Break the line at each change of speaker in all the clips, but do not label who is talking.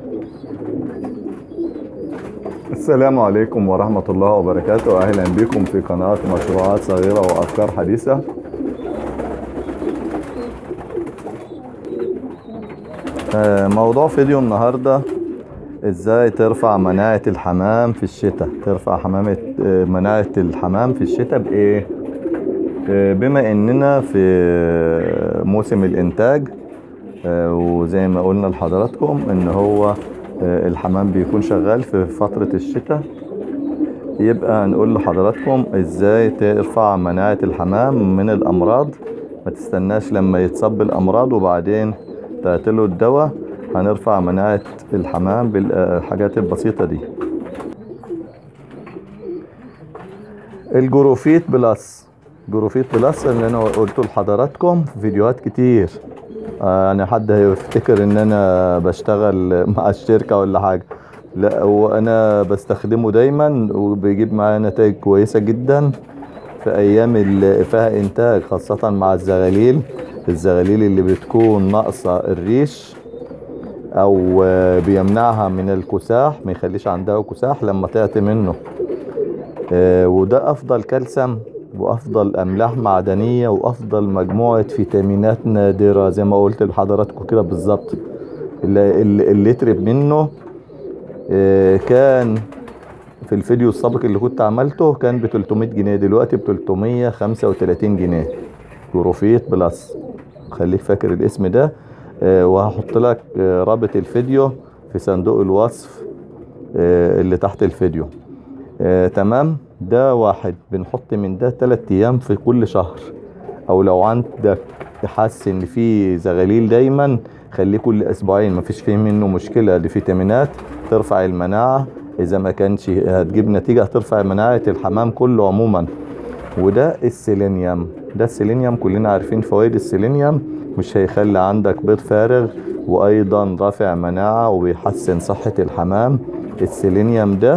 السلام عليكم ورحمة الله وبركاته أهلا بكم في قناة مشروعات صغيرة وأفكار حديثة آه، موضوع فيديو النهاردة ازاي ترفع مناعة الحمام في الشتاء ترفع حمامة آه، مناعة الحمام في الشتاء بإيه آه، بما اننا في موسم الانتاج آه، وزي ما قلنا لحضراتكم ان هو آه، الحمام بيكون شغال في فترة الشتاء يبقى نقول لحضراتكم ازاي ترفع مناعة الحمام من الامراض ما تستناش لما يتصاب بالامراض وبعدين تعطيله الدواء هنرفع مناعة الحمام بالحاجات البسيطة دي الجروفيت بلس جروفيت بلس اللي انا قلته لحضراتكم في فيديوهات كتير آه، يعني حد هيفتكر ان انا بشتغل مع الشركة ولا حاجة لا وانا بستخدمه دايما وبيجيب معايا نتائج كويسة جدا في ايام اللي فيها انتاج خاصة مع الزغاليل الزغاليل اللي بتكون ناقصة الريش او آه، بيمنعها من الكساح ما يخليش عندها كساح لما تعطي منه آه، وده افضل كالسيوم وافضل املاح معدنيه وافضل مجموعه فيتامينات نادره زي ما قلت لحضراتكم كده بالظبط ال- ال- اللتر منه آه، كان في الفيديو السابق اللي كنت عملته كان ب 300 جنيه دلوقتي ب 335 جنيه جروفيت بلس خليك فاكر الاسم ده آه، وهحط لك آه، رابط الفيديو في صندوق الوصف آه، اللي تحت الفيديو آه، تمام ده واحد بنحط من ده تلات ايام في كل شهر او لو عندك تحس ان في زغاليل دايما خليه كل اسبوعين مفيش فيه منه مشكلة دي فيتامينات ترفع المناعة اذا ما كانش هتجيب نتيجة هترفع مناعة الحمام كله عموما وده السيلينيوم ده السيلينيوم كلنا عارفين فوائد السيلينيوم مش هيخلي عندك بيض فارغ وايضا رافع مناعة وبيحسن صحة الحمام السيلينيوم ده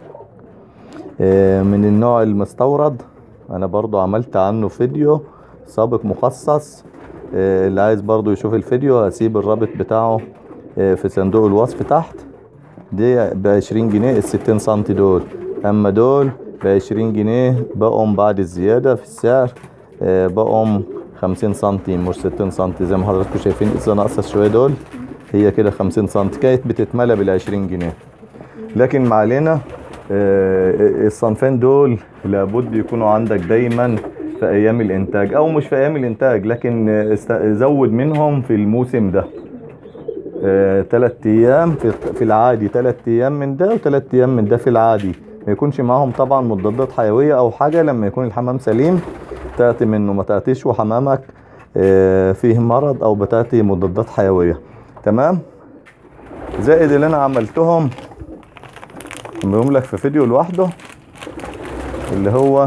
آه، من النوع المستورد انا برضو عملت عنه فيديو سابق مخصص آه، اللي عايز برضو يشوف الفيديو هسيب الرابط بتاعه آه، في صندوق الوصف تحت دي بعشرين جنيه الستين سنتي دول اما دول بعشرين جنيه بقوم بعد الزيادة في السعر آه، بقوم خمسين سنتي مش ستين سنتي زي ما حضراتكم شايفين اذا ناقصة شوية دول هي كده خمسين سنتي كانت بتتملى بالعشرين جنيه لكن ما علينا آه، الصنفين دول لابد يكونوا عندك دايما في ايام الانتاج او مش في ايام الانتاج لكن آه، است- زود منهم في الموسم ده آه، تلات ايام في في العادي تلات ايام من ده وتلات ايام من ده في العادي ما يكونش معاهم طبعا مضادات حيويه او حاجه لما يكون الحمام سليم تعطي منه ما تعطيش وحمامك آه، فيه مرض او بتعطي مضادات حيويه تمام زائد اللي انا عملتهم عملهم لك في فيديو لوحده اللي هو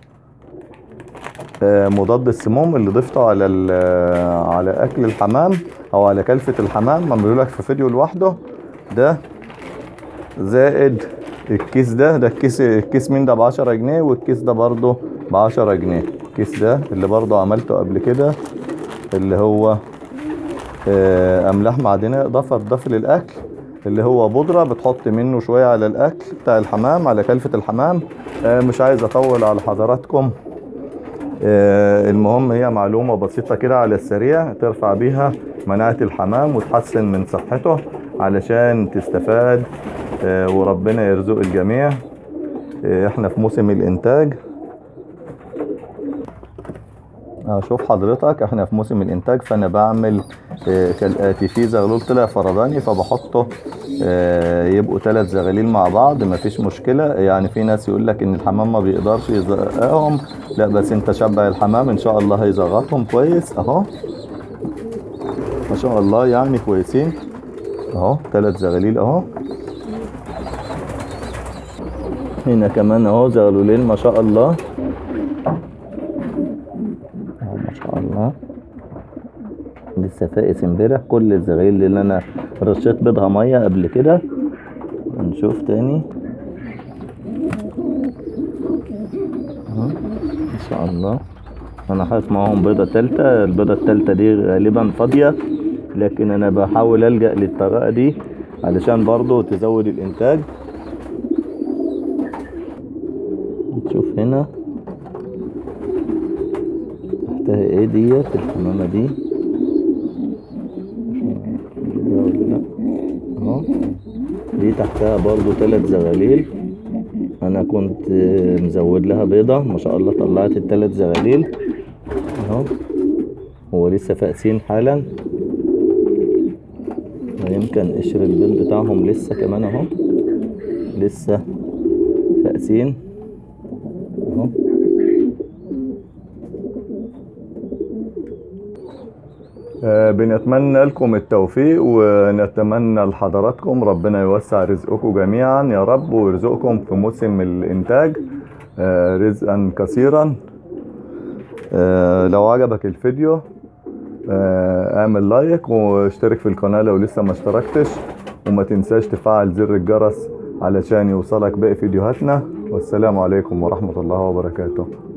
آه، مضاد السموم اللي ضفته على ال- على اكل الحمام او على كلفة الحمام عملوا لك في فيديو لوحده ده زائد الكيس ده ده الكيس الكيس من ده ب 10 جنيه والكيس ده برضه ب 10 جنيه الكيس ده اللي برضه عملته قبل كده اللي هو آه، املاح معدنيه اضافه تضاف للاكل اللي هو بودره بتحط منه شويه على الاكل بتاع الحمام على كلفه الحمام آه، مش عايز اطول على حضراتكم آه، المهم هي معلومه بسيطه كده على السريع ترفع بيها مناعه الحمام وتحسن من صحته علشان تستفاد آه، وربنا يرزق الجميع آه، احنا في موسم الانتاج شوف حضرتك احنا في موسم الانتاج فانا بعمل آه، كالاتي في زغلول طلع فرداني فبحطه آه، يبقوا ثلاث زغاليل مع بعض مفيش مشكله يعني في ناس يقول لك ان الحمام ما بيقدرش يزقهم لا بس انت شبع الحمام ان شاء الله هيزغطهم كويس اهو ما شاء الله يعني كويسين اهو ثلاث زغاليل اهو هنا كمان اهو زغلولين ما شاء الله اهو ما شاء الله لسه فائس امبارح كل الزغاليل اللي انا رشيت بيضها ميه قبل كده نشوف تاني اهو ما شاء الله انا حاطط معاهم بيضه تالتة البيضه التالتة دي غالبا فاضيه لكن انا بحاول الجا للطريقه دي علشان برضو تزود الانتاج نشوف هنا تحتها ايه ديت الحمامة دي اهو دي تحتها برضو ثلاث زغاليل انا كنت مزود لها بيضة ما شاء الله طلعت الثلاث زغاليل اهو هو لسه فاقسين حالا يمكن قشر البيض بتاعهم لسه كمان اهو لسه فاقسين اهو آه، بنتمنى لكم التوفيق ونتمنى لحضراتكم ربنا يوسع رزقكم جميعا يا رب ويرزقكم في موسم الانتاج آه، رزقا كثيرا آه، لو عجبك الفيديو آه، اعمل لايك واشترك في القناة لو لسه ما اشتركتش وما تنساش تفعل زر الجرس علشان يوصلك باقي فيديوهاتنا والسلام عليكم ورحمة الله وبركاته